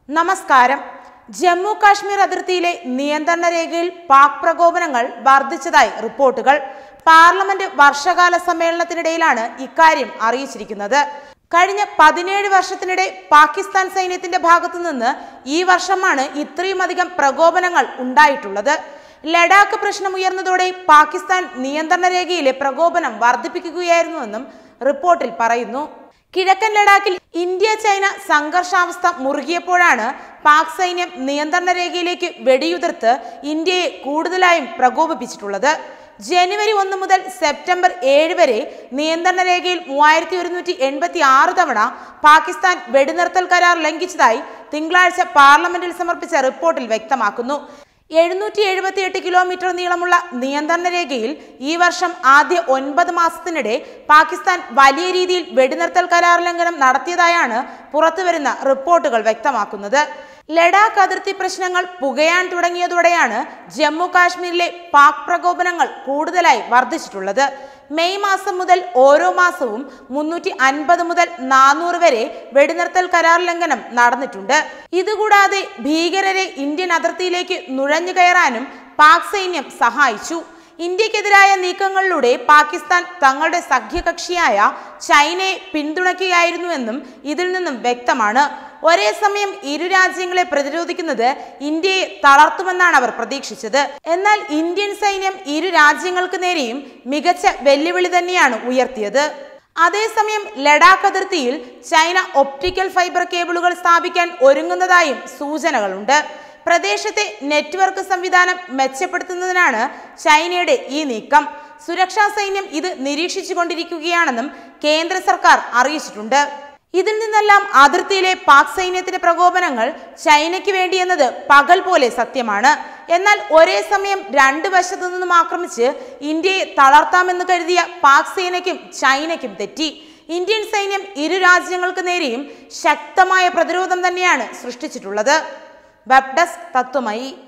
നമസ്കാരം ജമ്മു കാശ്മീർ അതിർത്തിയിലെ നിയന്ത്രണ രേഖയിൽ പാക് പ്രകോപനങ്ങൾ വർദ്ധിച്ചതായി റിപ്പോർട്ടുകൾ പാർലമെന്റ് വർഷകാല സമ്മേളനത്തിനിടയിലാണ് ഇക്കാര്യം അറിയിച്ചിരിക്കുന്നത് കഴിഞ്ഞ പതിനേഴ് വർഷത്തിനിടെ പാകിസ്ഥാൻ സൈന്യത്തിന്റെ ഭാഗത്തു നിന്ന് ഈ വർഷമാണ് ഇത്രയും അധികം പ്രകോപനങ്ങൾ ഉണ്ടായിട്ടുള്ളത് ലഡാക്ക് പ്രശ്നം ഉയർന്നതോടെ പാകിസ്ഥാൻ നിയന്ത്രണ രേഖയിലെ പ്രകോപനം വർദ്ധിപ്പിക്കുകയായിരുന്നുവെന്നും റിപ്പോർട്ടിൽ പറയുന്നു കിഴക്കൻ ലഡാക്കിൽ ഇന്ത്യ ചൈന സംഘർഷാവസ്ഥ മുറുകിയപ്പോഴാണ് പാക് സൈന്യം നിയന്ത്രണ രേഖയിലേക്ക് വെടിയുതിർത്ത് ഇന്ത്യയെ കൂടുതലായും പ്രകോപിപ്പിച്ചിട്ടുള്ളത് ജനുവരി ഒന്ന് മുതൽ സെപ്റ്റംബർ ഏഴ് വരെ നിയന്ത്രണ രേഖയിൽ മൂവായിരത്തി ഒരുന്നൂറ്റി എൺപത്തി ആറ് തവണ പാകിസ്ഥാൻ വെടിനിർത്തൽ കരാർ ലംഘിച്ചതായി തിങ്കളാഴ്ച പാർലമെന്റിൽ സമർപ്പിച്ച റിപ്പോർട്ടിൽ വ്യക്തമാക്കുന്നു എഴുന്നൂറ്റി എഴുപത്തി എട്ട് കിലോമീറ്റർ നീളമുള്ള നിയന്ത്രണ രേഖയിൽ ഈ വർഷം ആദ്യ ഒൻപത് മാസത്തിനിടെ പാകിസ്ഥാൻ വലിയ രീതിയിൽ വെടിനിർത്തൽ കരാർ ലംഘനം നടത്തിയതായാണ് പുറത്തുവരുന്ന റിപ്പോർട്ടുകൾ വ്യക്തമാക്കുന്നത് ലഡാക്ക് അതിർത്തി പ്രശ്നങ്ങൾ പുകയാൻ തുടങ്ങിയതോടെയാണ് ജമ്മു കാശ്മീരിലെ പാക് പ്രകോപനങ്ങൾ കൂടുതലായി വർദ്ധിച്ചിട്ടുള്ളത് മെയ് മാസം മുതൽ ഓരോ മാസവും മുന്നൂറ്റി അൻപത് മുതൽ നാനൂറ് വരെ വെടിനിർത്തൽ കരാർ ലംഘനം നടന്നിട്ടുണ്ട് ഇതുകൂടാതെ ഭീകരരെ ഇന്ത്യൻ അതിർത്തിയിലേക്ക് നുഴഞ്ഞു കയറാനും പാക് സൈന്യം സഹായിച്ചു ഇന്ത്യക്കെതിരായ നീക്കങ്ങളിലൂടെ പാകിസ്ഥാൻ തങ്ങളുടെ സഖ്യകക്ഷിയായ ചൈനയെ പിന്തുണയ്ക്കുകയായിരുന്നുവെന്നും ഇതിൽ നിന്നും വ്യക്തമാണ് ഒരേ സമയം ഇരു രാജ്യങ്ങളെ പ്രതിരോധിക്കുന്നത് ഇന്ത്യയെ തളർത്തുമെന്നാണ് അവർ പ്രതീക്ഷിച്ചത് എന്നാൽ ഇന്ത്യൻ സൈന്യം ഇരു രാജ്യങ്ങൾക്ക് നേരെയും മികച്ച വെല്ലുവിളി തന്നെയാണ് ഉയർത്തിയത് അതേസമയം ലഡാക്ക് അതിർത്തിയിൽ ചൈന ഒപ്റ്റിക്കൽ ഫൈബർ കേബിളുകൾ സ്ഥാപിക്കാൻ ഒരുങ്ങുന്നതായും സൂചനകളുണ്ട് പ്രദേശത്തെ നെറ്റ്വർക്ക് സംവിധാനം മെച്ചപ്പെടുത്തുന്നതിനാണ് ചൈനയുടെ ഈ നീക്കം സുരക്ഷാ സൈന്യം ഇത് നിരീക്ഷിച്ചുകൊണ്ടിരിക്കുകയാണെന്നും കേന്ദ്ര സർക്കാർ അറിയിച്ചിട്ടുണ്ട് ഇതിൽ നിന്നെല്ലാം അതിർത്തിയിലെ പാക് സൈന്യത്തിന്റെ പ്രകോപനങ്ങൾ ചൈനയ്ക്ക് വേണ്ടിയെന്നത് പകൽ പോലെ സത്യമാണ് എന്നാൽ ഒരേ സമയം രണ്ട് വശത്തു നിന്നും ആക്രമിച്ച് ഇന്ത്യയെ തളർത്താമെന്ന് കരുതിയ പാക് സേനയ്ക്കും ചൈനയ്ക്കും തെറ്റി ഇന്ത്യൻ സൈന്യം ഇരു രാജ്യങ്ങൾക്ക് നേരെയും ശക്തമായ പ്രതിരോധം തന്നെയാണ് സൃഷ്ടിച്ചിട്ടുള്ളത് വെബ് ഡെസ്ക് തത്വമയി